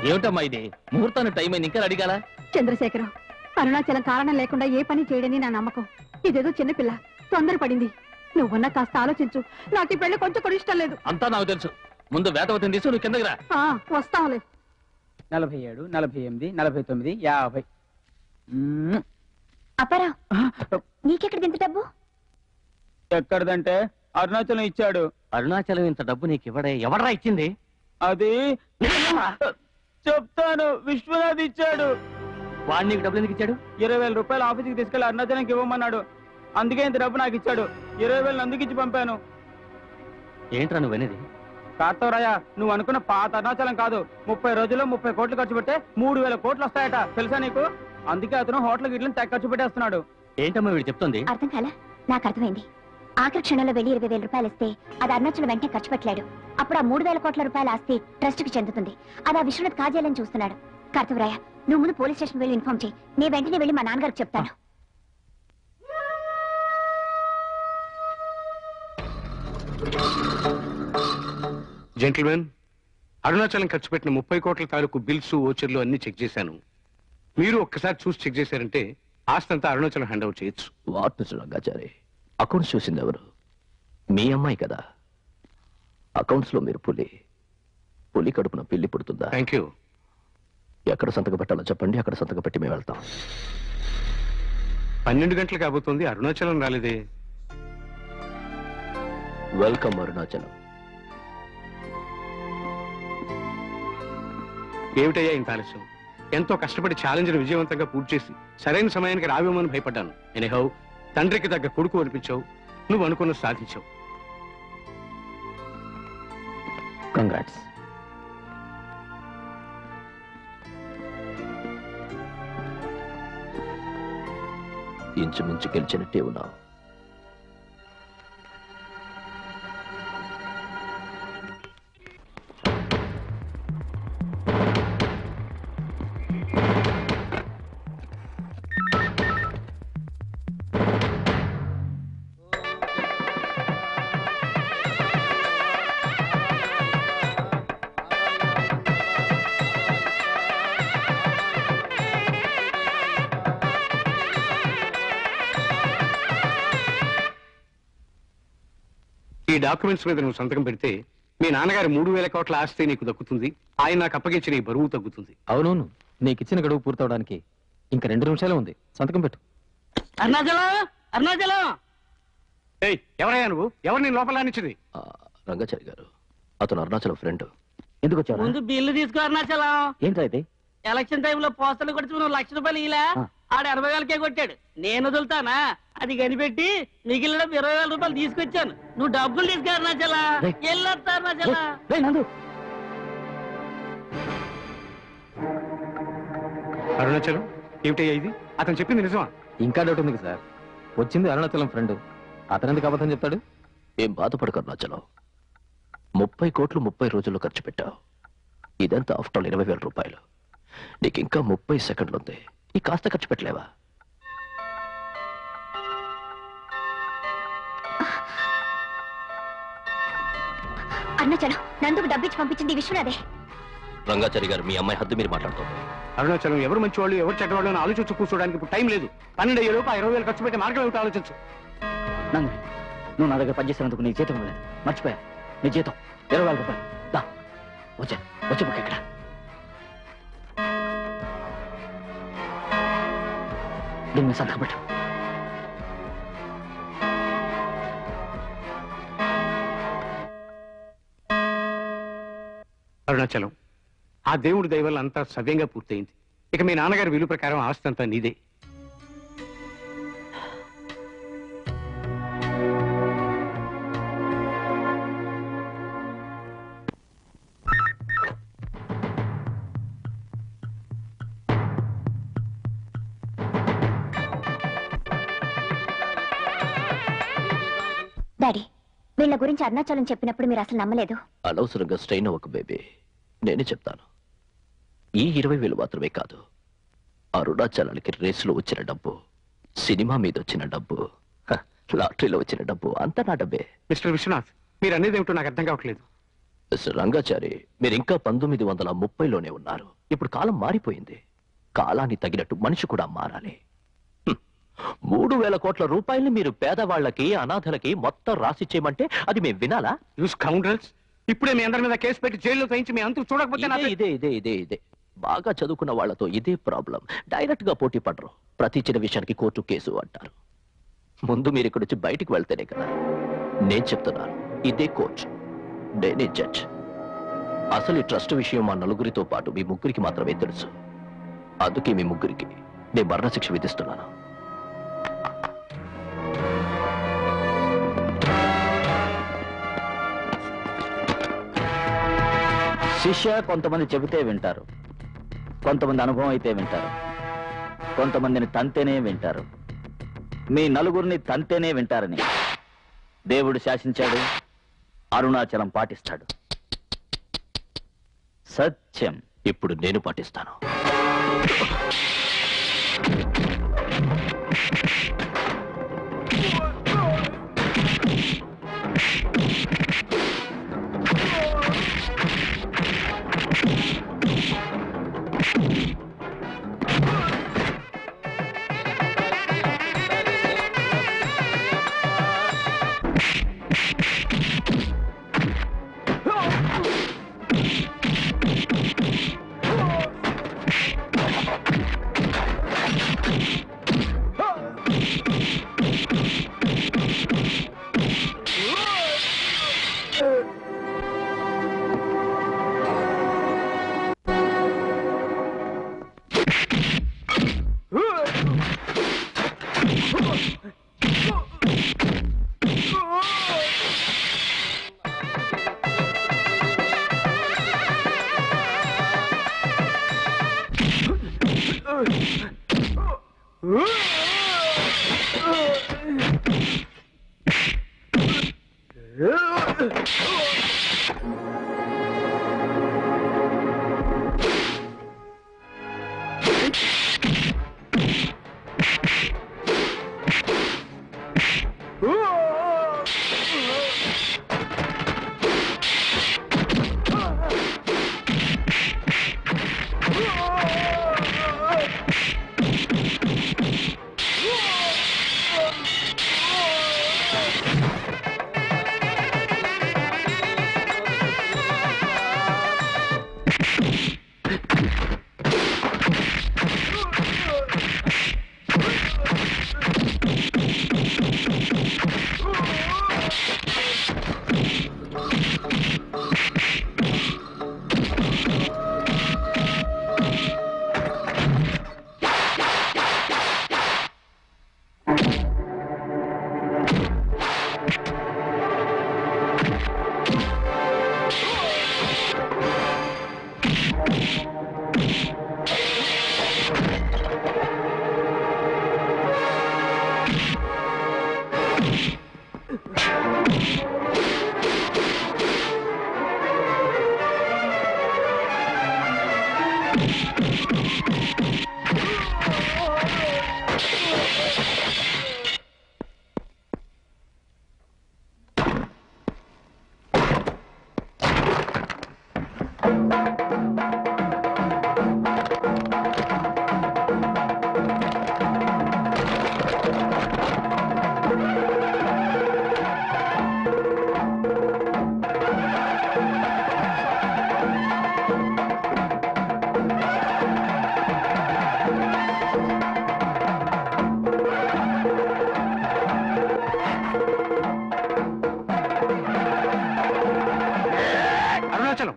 ఏమిటమ్మా ఇది ముహూర్తానికి టైం అయింది ఇంకా అడిగాలా చంద్రశేఖరం అరుణాచలం కారణం లేకుండా ఏ పని చేయడని నా నమ్మకం ఇదేదో చిన్నపిల్ల తొందరపడింది నువ్వున్న కాస్త ఆలోచించు నాకు ఈ పెళ్లి కొంచెం కూడా ఇష్టం లేదు అంతా నాకు తెలుసు ముందు వేటవతిని తీసు నువ్వు కిందకి రా ఆ, వస్తాంలే నలభై ఏడు నలభై ఎనిమిది నలభై తొమ్మిది యాభై మ్మ్. అప్పారా నీకెక్కడ ఇంత డబ్బు ఎక్కడిదంటే అరుణాచలం ఇచ్చాడు అరుణాచలం ఇంత డబ్బు నీకు ఇవ్వడే ఎవడరా ఇచ్చింది అది చెప్తాను విశ్వనాథ్ ఇచ్చాడు వాడు నీకు డబ్బులు ఎందుకు ఇచ్చాడు ఇరవై వేల రూపాయలు ఆఫీస్కి తీసుకెళ్లి అరుణాచలంకి ఇవ్వమన్నాడు అందుకే ఇంత డబ్బు నాకు ఇచ్చాడు ఇరవై వేలు అందుకు ఇచ్చి పంపాను ఏంట్రా నువ్వు అనేది కార్తవరాయ నువ్వు అనుకున్న పాత అరుణాచలం కాదు ముప్పై రోజుల్లో ముప్పై కోట్లు ఖర్చు పెడితే మూడు వేల కోట్లు వస్తాయట తెలుసా నీకు అందుకే అతను హోటల్ గిట్లని తెగ ఖర్చు పెట్టేస్తున్నాడు ఏంటమ్మా వీడు చెప్తుంది అర్థం కాలా నాకు అర్థమైంది ఆఖరి క్షణంలో వెళ్లి ఇరవై వేల రూపాయలు ఇస్తే అది అరుణాచలం వెంటనే ఖర్చు పెట్టలేడు అప్పుడు ఆ మూడు వేల కోట్ల రూపాయల ఆస్తి ట్రస్ట్ కి చెందుతుంది అది ఆ విశ్వనాథ్ కాజేయాలని చూస్తున్నాడు కార్తవరాయ నువ్వు ముందు పోలీస్ స్టేషన్ వెళ్ళి ఇన్ఫార్మ్ చేయి నేను వెంటనే వెళ్ళి మా నాన్నగారికి చెప్తాను జెంటిల్మెన్ అరుణాచలం ఖర్చు పెట్టిన ముప్పై కోట్ల తాలూకు బిల్స్ ఓచర్లు అన్ని చెక్ చేశాను మీరు ఒక్కసారి చూసి చెక్ చేశారంటే ఆస్తంతా అరుణాచలం హ్యాండ్ అవుట్ చేయొచ్చు వాట్ మిస్టర్ రంగాచారి అకౌంట్స్ చూసింది ఎవరు మీ అమ్మాయి కదా అకౌంట్స్ లో మీరు పులి పులి కడుపున పిల్లి పుడుతుందా థ్యాంక్ యూ ఎక్కడ సంతకం పెట్టాలో చెప్పండి అక్కడ సంతకం పెట్టి మేము వెళ్తాం పన్నెండు గంటలు కాబోతుంది అరుణాచలం రాలేదే వెల్కమ్ అరుణాచలం ఏమిటయ్యా ఇంత ఆలస్యం ఎంతో కష్టపడి ఛాలెంజ్ని విజయవంతంగా పూర్తి చేసి సరైన సమయానికి రావేమని భయపడ్డాను ఎనిహౌ తండ్రికి తగ్గ కొడుకు అనిపించావు నువ్వు అనుకున్న సాధించావు కంగ్రాట్స్ ఇంచుమించు గెలిచినట్టే ఉన్నావు ఈ డాక్యుమెంట్స్ మీద నువ్వు సంతకం పెడితే మీ నాన్నగారి మూడు వేల కోట్ల ఆస్తి నీకు దక్కుతుంది ఆయన నాకు అప్పగించిన ఈ బరువు తగ్గుతుంది అవునవును నీకు ఇచ్చిన గడువు పూర్తవడానికి ఇంకా రెండు నిమిషాలే ఉంది సంతకం పెట్టు అరుణాచలం అరుణాచలం ఏయ్ ఎవరయ్యా నువ్వు ఎవరు నేను లోపల రానిచ్చింది ఆ, రంగాచారి గారు అతను అరుణాచలం ఫ్రెండ్ ఎందుకు వచ్చావు ముందు బిల్లు తీసుకో అరుణాచలం ఏంటో అయితే ఎలక్షన్ టైంలో పోస్టర్లు కొట్టి నువ్వు లక్ష రూపాయలు ఇలా ఆ. ఆడ ఎనభై వేలకే కొట్టాడు నేను వదులుతానా అది కనిపెట్టి మిగిలిన ఇరవై వేల రూపాయలు తీసుకొచ్చాను నువ్వు డబ్బులు తీసుకో అరుణాచలా రేయ్. వెళ్ళొస్తా అరుణాచలా నందు అరుణాచలం ఏమిటయ్యా ఇది అతను చెప్పింది నిజమా ఇంకా డౌట్ ఉంది సార్ వచ్చింది అరుణాచలం ఫ్రెండ్ అతను ఎందుకు అబద్ధం చెప్తాడు ఏం బాధపడకు అరుణాచలం ముప్పై కోట్లు ముప్పై రోజుల్లో ఖర్చు పెట్టావు ఇదంతా ఆఫ్టర్ ఆల్ ఇరవై వేల రూపాయలు నీకు ఇంకా ముప్పై సెకండ్లు ఉంది ఈ కాస్త ఖర్చు పెట్టలేవా అరుణాచలం నందుకు డబ్బిచ్చి పంపించింది ఈ విశ్వనాథే రంగాచారి గారు మీ అమ్మాయి హద్దు మీరు మాట్లాడుతుంది అరుణాచలం ఎవరు మంచి వాళ్ళు ఎవరు చెడ్డవాళ్ళు అని ఆలోచించి కూర్చోడానికి ఇప్పుడు టైం లేదు పన్నెండు అయ్యే లోపు ఆ ఇరవై వేలు ఖర్చు పెట్టే మార్గం ఏమిటో ఆలోచించు నందు నువ్వు నా దగ్గర పనిచేసినందుకు నీ జీతం ఇవ్వలేదు మర్చిపోయా నీ జీతం ఇరవై వేల రూపాయలు దా వచ్చా వచ్చి బుక్ ఇక్కడ దీని మీద సంతకం పెట్టు అరుణాచలం ఆ దేవుడి దయ వల్ల అంతా సవ్యంగా పూర్తయింది ఇక మీ నాన్నగారి విలువ ప్రకారం ఆస్తి అంతా నీదే డాడీ వీళ్ళ గురించి అరుణాచలం చెప్పినప్పుడు మీరు అసలు నమ్మలేదు అనవసరంగా స్ట్రెయిన్ అవ్వకు బేబీ నేనే చెప్తాను ఈ ఇరవై వేలు మాత్రమే కాదు అరుణాచలానికి రేసులో వచ్చిన డబ్బు సినిమా మీద వచ్చిన డబ్బు హ, లాటరీలో వచ్చిన డబ్బు అంతా నా డబ్బే మిస్టర్ విశ్వనాథ్ మీరు అనేది ఏమిటో నాకు అర్థం కావట్లేదు మిస్టర్ రంగాచారి మీరు ఇంకా పంతొమ్మిది వందల ముప్పైలోనే ఉన్నారు ఇప్పుడు కాలం మారిపోయింది కాలాన్ని తగినట్టు మనిషి కూడా మారాలి హ్మ్. మూడు వేల కోట్ల రూపాయల్ని మీరు పేదవాళ్ళకి అనాథలకి మొత్తం రాసిచ్చేయమంటే అది మేము వినాలా యూ స్కౌండ్రల్స్ ఇప్పుడే మీ అందరి మీద కేసు పెట్టి జైల్లో తయించి మీ అంతు చూడకపోతే నా ఇదే ఇదే ఇదే ఇదే ఇదే బాగా చదువుకున్న వాళ్ళతో ఇదే ప్రాబ్లం డైరెక్ట్ గా పోటీ పడరు ప్రతి చిన్న విషయానికి కోర్టు కేసు అంటారు ముందు మీరు ఇక్కడి నుంచి బయటికి వెళ్తేనే కదా నేను చెప్తున్నాను ఇదే కోర్టు నేనే జడ్జ్ అసలు ఈ ట్రస్ట్ విషయం మా నలుగురితో పాటు మీ ముగ్గురికి మాత్రమే తెలుసు అందుకే మీ ముగ్గురికి నేను మరణశిక్ష విధిస్తున్నాను శిష్య కొంతమంది చెబితే వింటారు కొంతమంది అనుభవం అయితే వింటారు కొంతమందిని తంతేనే వింటారు మీ నలుగురిని తంతేనే వింటారని దేవుడు శాసించాడు అరుణాచలం పాటిస్తాడు సత్యం ఇప్పుడు నేను పాటిస్తాను అరుణాచలం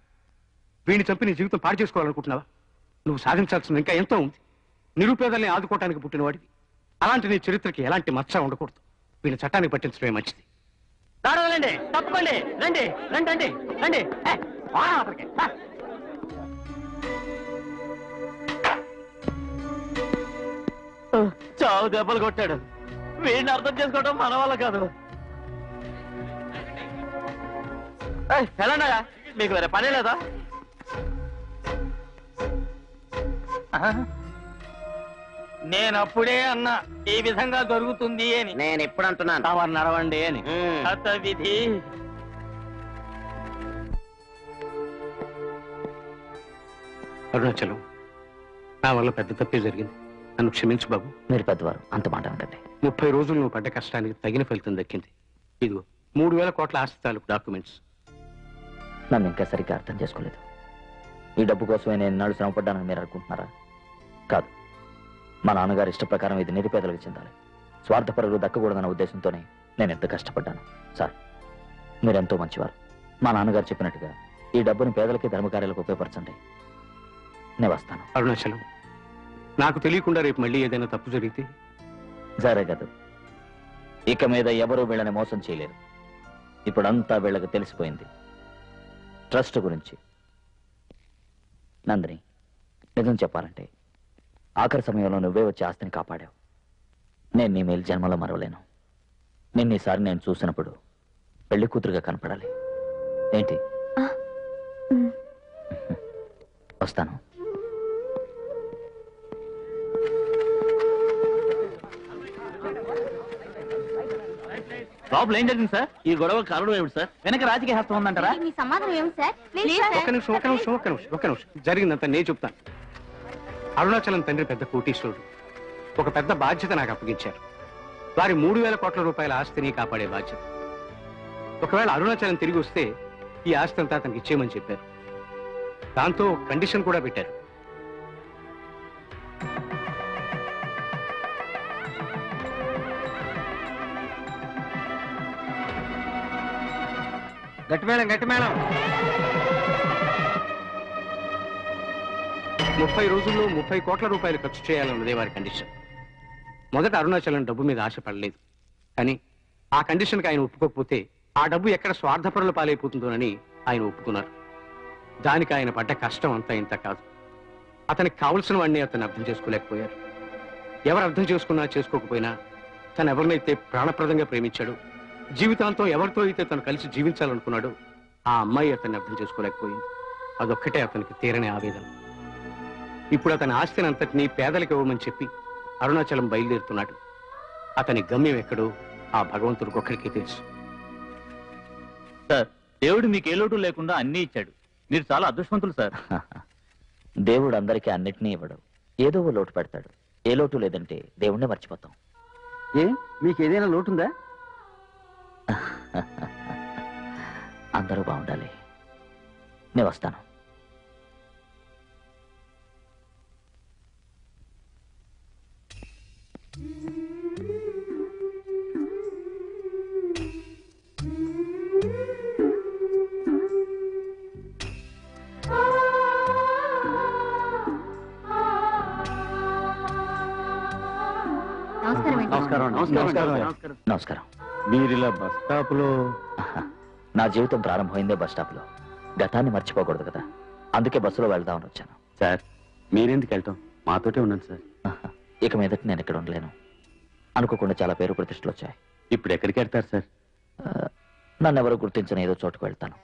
వీడిని చంపి నీ జీవితం పాడు చేసుకోవాలనుకుంటున్నావా నువ్వు సాధించాల్సింది ఇంకా ఎంతో ఉంది నిరుపేదల్ని ఆదుకోవటానికి పుట్టినవాడివి అలాంటి నీ చరిత్రకి ఎలాంటి మచ్చ ఉండకూడదు వీడిని చట్టానికి పట్టించడమే మంచిది దాడవలండి తప్పకండి రండి రండి రండి రండి ఏ, పోరా అక్కడికి. ఆ. చావు దెబ్బలు కొట్టాడు వీడిని అర్థం చేసుకోవడం మన వల్ల కాదు ఏయ్, వెళ్ళండి మీకు వేరే పని లేదా నేను అప్పుడే అన్నా ఈ విధంగా జరుగుతుంది అని నేను ఎప్పుడు అంటున్నాను తమరు నడవండి అని మ్మ్. హత విధి అరుణాచలం నా వల్ల పెద్ద తప్పే జరిగింది నన్ను క్షమించు బాబు మీరు పెద్దవారు అంత మాట అనకండి ముప్పై రోజులు నువ్వు పడ్డ కష్టానికి తగిన ఫలితం దక్కింది ఇదిగో మూడు వేల కోట్ల ఆస్తి తాలూకు డాక్యుమెంట్స్ నన్ను ఇంకా సరిగ్గా అర్థం చేసుకోలేదు ఈ డబ్బు కోసమే నేను నాడు శ్రమపడ్డానని మీరు అనుకుంటున్నారా కాదు మా నాన్నగారి ఇష్ట ప్రకారం ఇది నిరుపేదలకు చెందాలి స్వార్థపరులు దక్కకూడదన్న ఉద్దేశంతోనే నేను ఎంత కష్టపడ్డాను సార్ మీరెంతో మంచివారు మా నాన్నగారు చెప్పినట్టుగా ఈ డబ్బుని పేదలకి ధర్మకార్యాలకు ఉపయోగపరచండి నేను వస్తాను అరుణాచలం నాకు తెలియకుండా రేపు మళ్ళీ ఏదైనా తప్పు జరిగితే జరగదు ఇక మీద ఎవరూ వీళ్ళని మోసం చేయలేరు ఇప్పుడంతా వీళ్ళకి తెలిసిపోయింది ట్రస్ట్ గురించి నందిని నిజం చెప్పాలంటే ఆఖరి సమయంలో నువ్వే వచ్చి ఆస్తిని కాపాడావు నేను నీ మేలు జన్మలో మరవలేను నిన్న ఈసారి నేను చూసినప్పుడు పెళ్లి కూతురుగా కనపడాలి ఏంటి మ్. వస్తాను లోపల ఏం జరిగింది సార్ ఈ గొడవ కారణం ఏమిటి సార్ వెనక రాజకీయ హస్తం ఉందంటారా మీ సమాధానం ఏమి సార్ ఒక్క నిమిషం ఒక్క నిమిషం ఒక్క నిమిషం ఒక్క నిమిషం జరిగిందంతా నేను చెప్తాను అరుణాచలం తండ్రి పెద్ద కోటీశ్వరుడు ఒక పెద్ద బాధ్యత నాకు అప్పగించారు వారి మూడు వేల కోట్ల రూపాయల ఆస్తిని కాపాడే బాధ్యత ఒకవేళ అరుణాచలం తిరిగి వస్తే ఈ ఆస్తి అంతా అతనికి ఇచ్చేయమని చెప్పారు దాంతో కండిషన్ కూడా పెట్టారు గట్టి మేడం గట్టి మేడం ముప్పై రోజుల్లో ముప్పై కోట్ల రూపాయలు ఖర్చు చేయాలన్నదే వారి కండిషన్ మొదట అరుణాచలం డబ్బు మీద ఆశపడలేదు కానీ ఆ కండిషన్కి ఆయన ఒప్పుకోకపోతే ఆ డబ్బు ఎక్కడ స్వార్థపరుల పాలైపోతుందోనని ఆయన ఒప్పుకున్నారు దానికి ఆయన పడ్డ కష్టం అంతా ఇంత కాదు అతనికి కావలసిన వాడిని అతను అర్థం చేసుకోలేకపోయారు ఎవరు అర్థం చేసుకున్నా చేసుకోకపోయినా తను ఎవరినైతే ప్రాణప్రదంగా ప్రేమించాడు జీవితాంతం ఎవరితో అయితే తను కలిసి జీవించాలనుకున్నాడో ఆ అమ్మాయి అతన్ని అర్థం చేసుకోలేకపోయింది అదొక్కటే అతనికి తీరని ఆవేదన ఇప్పుడు అతని ఆస్తిని అంతటినీ పేదలకు ఇవ్వమని చెప్పి అరుణాచలం బయలుదేరుతున్నాడు అతని గమ్యం ఎక్కడో ఆ భగవంతుడికి ఒక్కడికే తెలుసు సార్ దేవుడు మీకు ఏ లోటు లేకుండా అన్ని ఇచ్చాడు మీరు చాలా అదృష్టవంతులు సార్ దేవుడు అందరికీ అన్నిటినీ ఇవ్వడు ఏదో ఓ లోటు పెడతాడు ఏ లోటు లేదంటే దేవుణ్ణే మర్చిపోతాం ఏ మీకు ఏదైనా లోటుందా అందరూ బాగుండాలి నేను వస్తాను నమస్కారం అండి నమస్కారం నమస్కారం నమస్కారం మీరు ఇలా బస్ స్టాప్ లో నా జీవితం ప్రారంభమైందే బస్ స్టాప్ లో గతాన్ని మర్చిపోకూడదు కదా అందుకే బస్సులో వెళ్దామని వచ్చాను సార్ మీరెందుకు వెళ్తాం మాతోటే ఉన్నాను సార్ ఇక మీదట నేను ఇక్కడ ఉండలేను అనుకోకుండా చాలా పేరు ప్రతిష్టలు వచ్చాయి ఇప్పుడు ఎక్కడికి వెళ్తారు సార్ ఆ, నన్ను ఎవరు గుర్తించిన ఏదో చోటుకు వెళ్తాను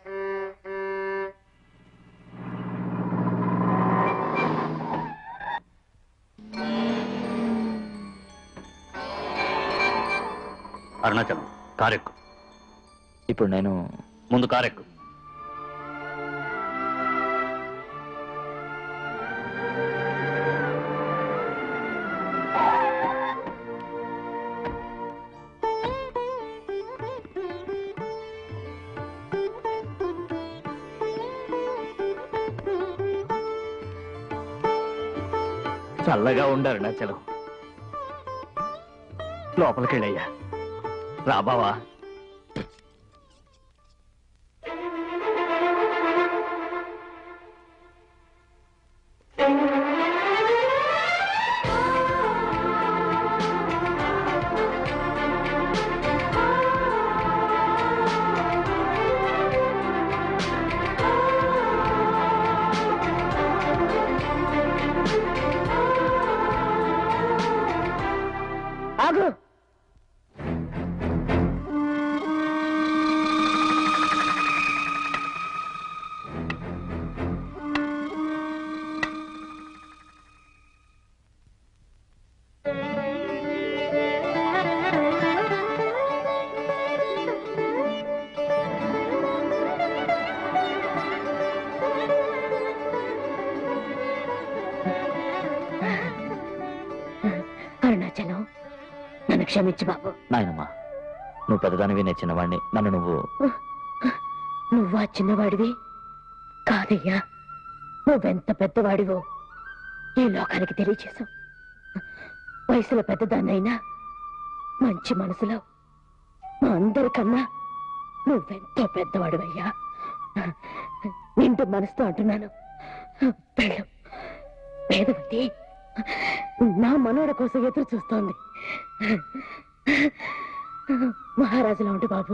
అరుణాచలం కారెక్కు ఇప్పుడు నేను ముందు కారెక్కు చల్లగా ఉండారు నచ్చలు లోపలికి వెళ్ళయ్యా రాబావా ఆగు క్షమించు బాబు నాయనమ్మా నువ్వు పెద్దదానివి నేను చిన్నవాడిని నన్ను నువ్వు నువ్వా చిన్నవాడివి కాదయ్యా నువ్వెంత పెద్దవాడివో ఈ లోకానికి తెలియచేశావు వయసులో పెద్దదాన్నైనా మంచి మనసులో మా అందరికన్నా నువ్వెంతో పెద్దవాడివయ్యా నిండు మనసుతో అంటున్నాను వెళ్ళు వేదవతి నా మనోడ కోసం ఎదురు చూస్తోంది మహారాజులా ఉండు బాబు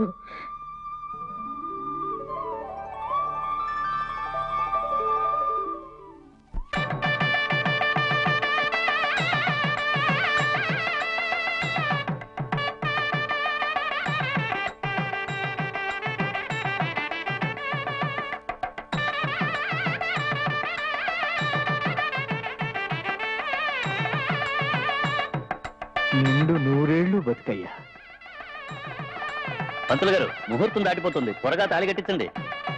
నిండు నూరేళ్లు బతుకయ్యా పంతులు గారు ముహూర్తం దాటిపోతుంది త్వరగా తాళి కట్టించండి